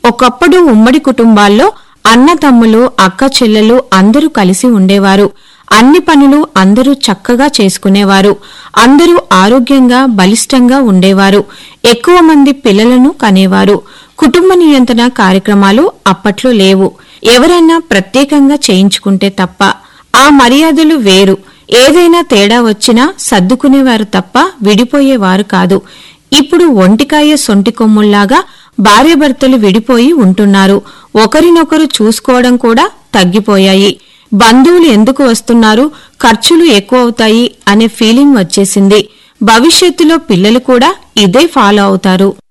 ఒకప్పుడు ఉమ్మడి కుటుంబాల్లో అన్న తమ్ములు అక్క చెల్లెలు అందరూ కలిసి ఉండేవారు అన్ని పనులు అందరూ చక్కగా చేసుకునేవారు అందరూ ఆరోగ్యంగా బలిష్టంగా ఉండేవారు ఎక్కువ మంది పిల్లలను కనేవారు కుటుంబ నియంత్రణ కార్యక్రమాలు అప్పట్లో లేవు ఎవరైనా ప్రత్యేకంగా చేయించుకుంటే తప్ప ఆ మర్యాదలు వేరు ఏదైనా తేడా వచ్చినా సర్దుకునేవారు తప్ప విడిపోయేవారు కాదు ఇప్పుడు ఒంటికాయ సొంటి కొమ్ముల్లాగా భార్యాభర్తలు విడిపోయి ఉంటున్నారు ఒకరినొకరు చూసుకోవడం కూడా తగ్గిపోయాయి బంధువులు ఎందుకు వస్తున్నారు ఖర్చులు ఎక్కువ అవుతాయి అనే ఫీలింగ్ వచ్చేసింది భవిష్యత్తులో పిల్లలు కూడా ఇదే ఫాలో అవుతారు